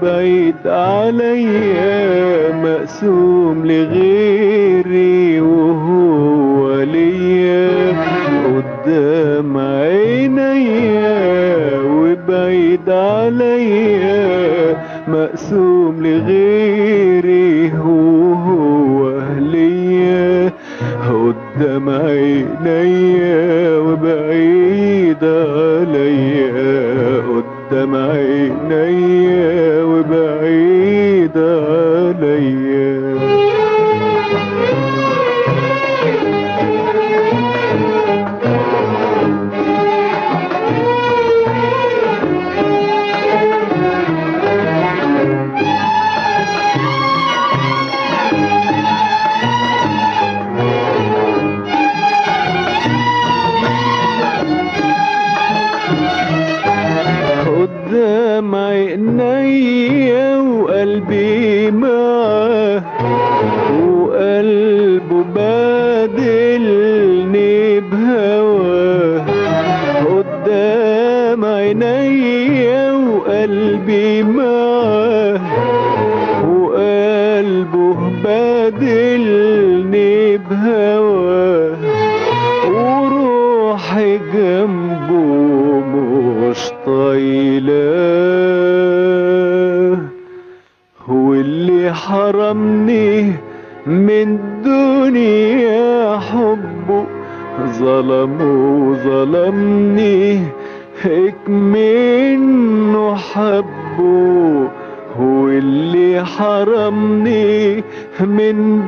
وبعيد عليا مقسوم لغيري وهو ليا قدام عينيا وبعيد عليا مقسوم لغيري وهو ليا قدام عينيا وبعيد عليا قدام عينيا وبعيد عليا قدام عينيا وقلبي معاه وقلبه بادلني بهواه قدام عينيا وقلبي معاه وقلبه بادلني بهواه وروحي جنبه مش طايلاه واللي حرمني من دنيا حبه ظلمه ظلمني هيك منه حبه واللي حرمني من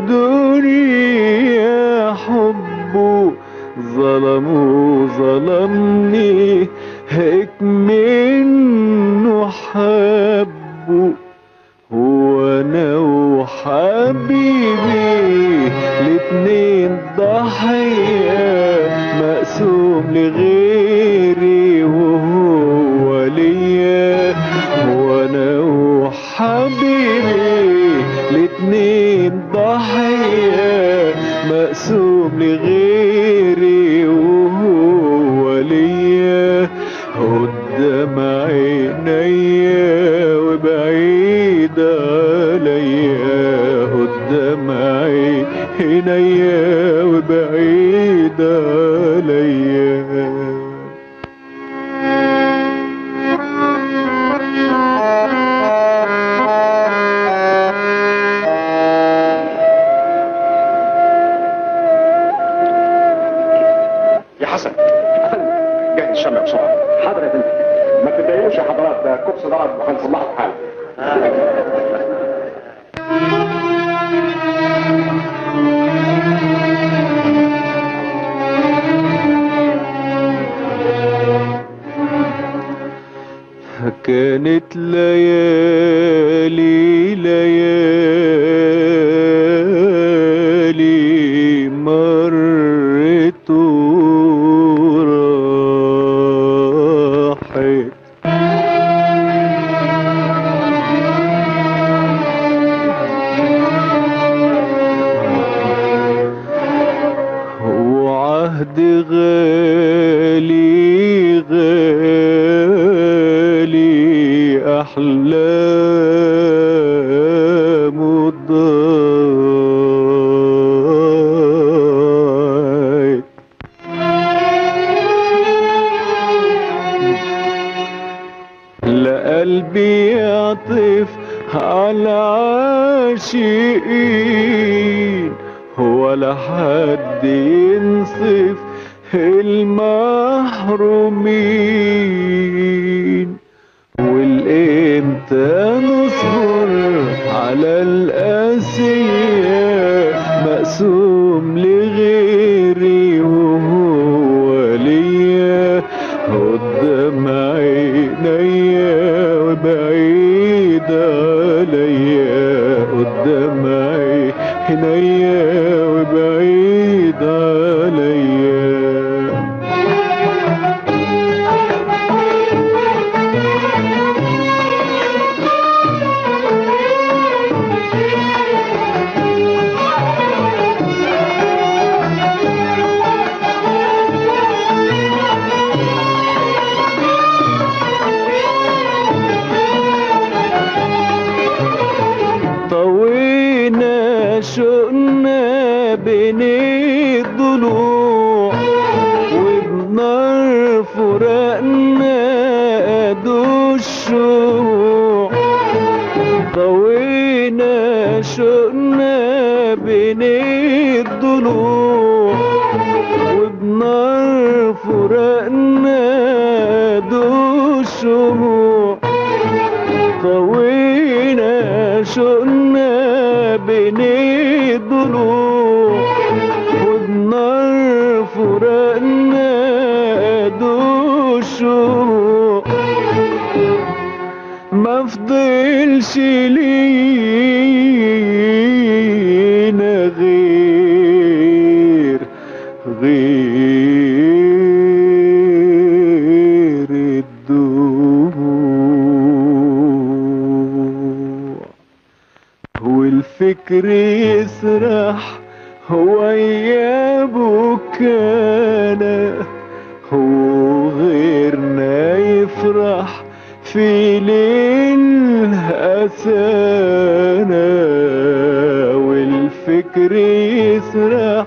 دنيا حبه ظلمه ظلمني هيك منه حبه وانا وحبيبي الاتنين ضحية مقسوم لغيري وهو ليا وانا وحبيبي الاتنين ضحية مقسوم لغيري وهو ليا قدام عينيا وبعيد عليا قدام عينيا وبعيد عليا يا حسن جهز الشمع بسرعه حاضر يا فندم ما تتضايقوش يا حضرات ده كوبس ضرب وهنصلحه في حاله كانت ليالي ليالي مرت وراحت وعهد غالي غالي أحلام ضاعت لا قلبي يعطف على عاشقين ولا حد ينصف المحرومين والامتى نصبر على القاسية مقسوم لغيري وهو ليا قدام عينيا وبعيد عليا قدام عينيا وبعيد عليا شوقنا بين الضلوع وبنار فراقنا قادوا الشوق طوينا شوقنا بين الضلوع وبنار فراقنا قادوا الشموع طوينا شوقنا بين الضلوع وبنار فراقنا قادوا الشوق ما فضلش لينا غير غير الدموع والفكر يسرح هو يا بكانا هو غيرنا يفرح في ليل أسانا والفكر يسرح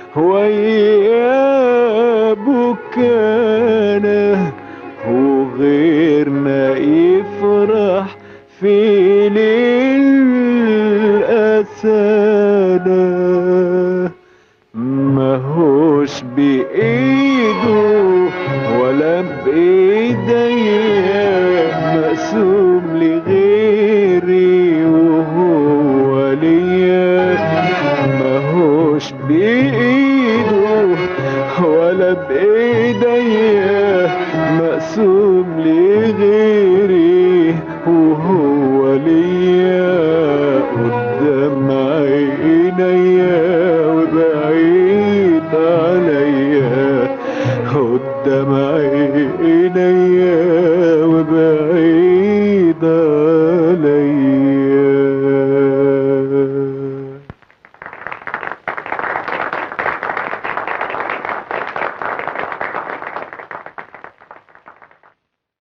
ويا بكانا وغيرنا يفرح في ليل أسانا ما هوش بإيده ولا بإيديا مقسوم لغيري وهو ليا ما هوش بإيده ولا بإيديا مقسوم لغيري وهو ليا قدام عينيا وبعيد عليا قدام عينيا وبعيد عليا